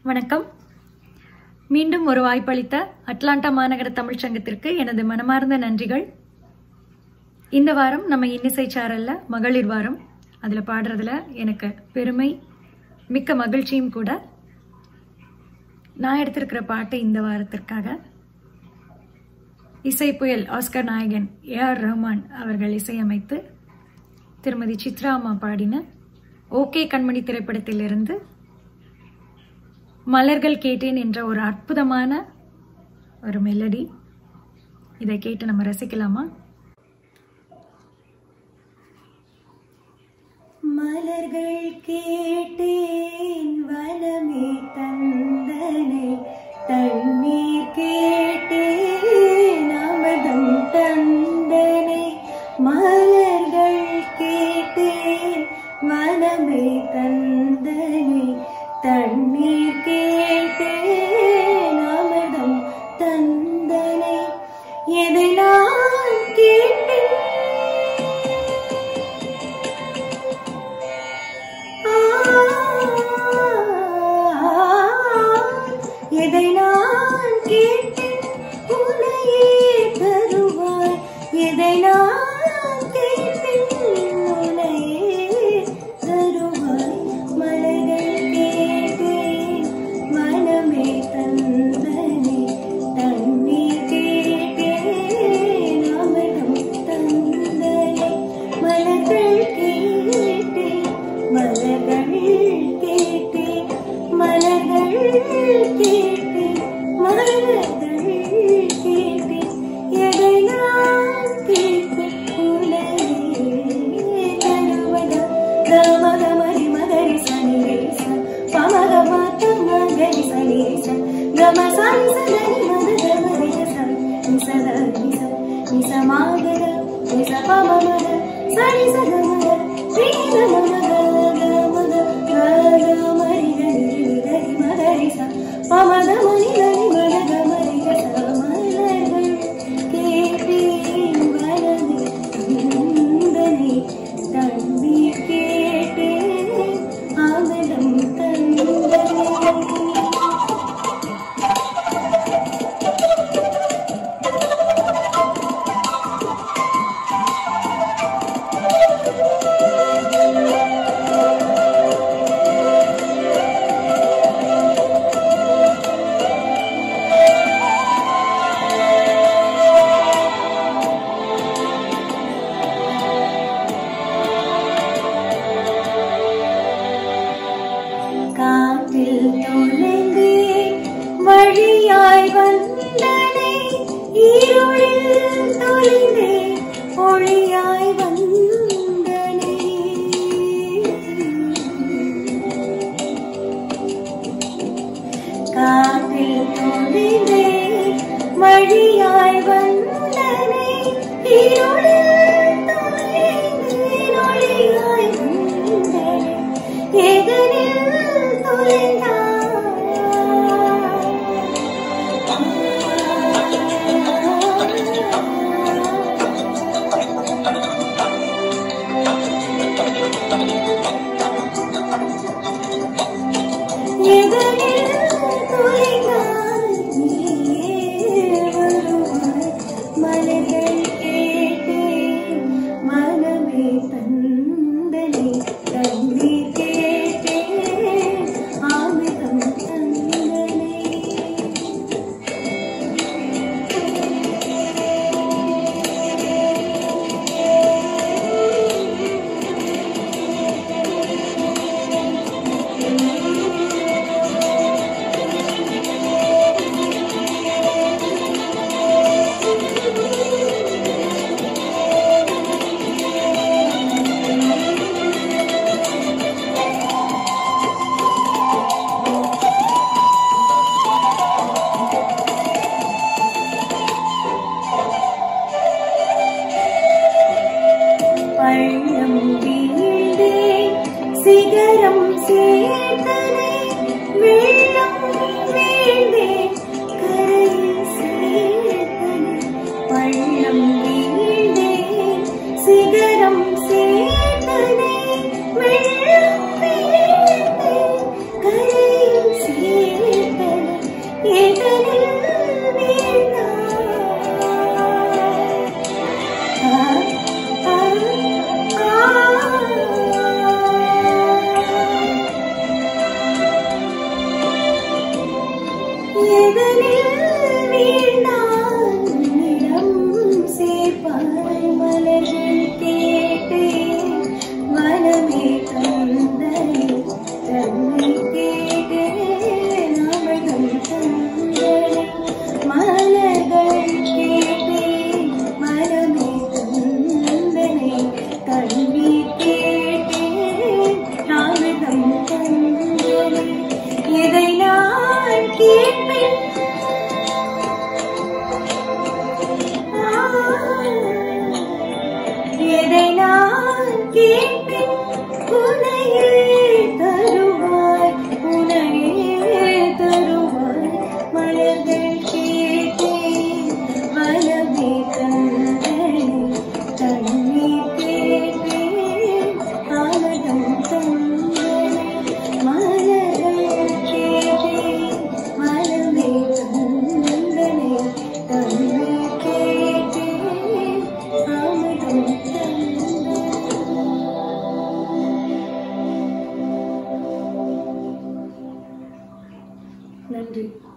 வணக்கம் மீண்டும் ஒரு வாய்ப்பளித்த அட்லாண்டா மாநகர தமிழ்ச் சங்கத்திற்கு எனது மனமார்ந்த நன்றிகள் இந்த வாரம் நம்ம இன்னிசை சாரல்ல மகளிர் வாரம் அதுல பாடுறதுல எனக்கு பெருமை மிக்க மகிழ்ச்சியும் கூட நான் எடுத்திருக்கிற பாட்டு இந்த வாரத்திற்காக இசை புயல் ஆஸ்கர் நாயகன் ஏ ஆர் ரஹ்மான் அவர்கள் இசையமைத்து திருமதி சித்ரா அம்மா பாடின ஓகே கண்மணி திரைப்படத்திலிருந்து மலர்கள் கேட்டேன் என்ற ஒரு அற்புதமான ஒரு மெலடி இதை கேட்டு நம்ம ரசிக்கலாமா மலர்கள் கேட்டேன் வனமே தந்தனை தண்ணீர் கேட்டேன் அமதம் தந்தனை மலர்கள் கேட்டேன் வனமே தந்தனை தண்ணீர் கேட்டேன் அமதம் தந்தனை எதை நான் கேட்டேன் எதை நான் கேட்டேன் உன்னையே தருவாய் எதை நான் கேட்டேன் உன்னையே தருவாய் மலர்கள் கேட்டேன் மனமே தந்தனே தண்ணீர் கேட்டேன் அமிர்தம் தந்தனே மலர்கள் கேட்டேன் மலர்கள் கேட்டேன் மலர்கள் கேட்டேன் மலர்கள் கேட்டேன் எதை நான் கேட்டேன் உன்னையே தருவதா கமகமரி மகரி சனிரேச பமகமத்த மகரி சனிரேச கம சனி சனி மத கமரி ச நிசத நிச நிச மாகர நிச பமமத சனி சத மத ஸ்ரீ மமத கமத கமரி கரி கரி மகரி ச பமத மணி கரி மத கமரி ச மலர்கள் கேட்டேன் வனமே தந்தனே தண்ணீர் கேட்டேன் அமிர்தம் தந்தனே காற்றில் தொலைந்தே வழியாய் வந்தனை இருளில் தொலைந்தே ஒளியாய் வந்தனை காற்றில் தொலைந்தே வழியாய் வந்தனை இருளில் தொலைந்தே ஒளியாய் வந்தனை எதனில் தொலைந்தாய் எதனில் தொலைந்தாய் நீயே வருவாய் மலர்கள் கேட்டேன் மனமே தந்தனே தண்ணீர் கேட்டேன் ஆமிதம் தந்தனே பள்ளம் வீழ்ந்தே சிகரம் சேர்த்தனை வெள்ளம் வீழ்ந்தே கரையில் சேர்த்தனை பள்ளம் வீழ்ந்தே சிகரம் சேர்த்தனை வெள்ளம் வீழ்ந்தே கரையில் சேர்த்தனை தந்தனே எதை நான் கேட்பேன் எதை நான் கேட்பேன் உனையே தருவாய் உனையே தருவாய் மலர்கள் கேட்டேன் வனமே தந்தனே தண்ணீர் கேட்டேன் ஆனதம் தந்தனே மலர்கள் கேட்டேன் மனமே தந்தனே தண்ணீர் கேட்டேன் ஆனதம் தந்தனே நன்றி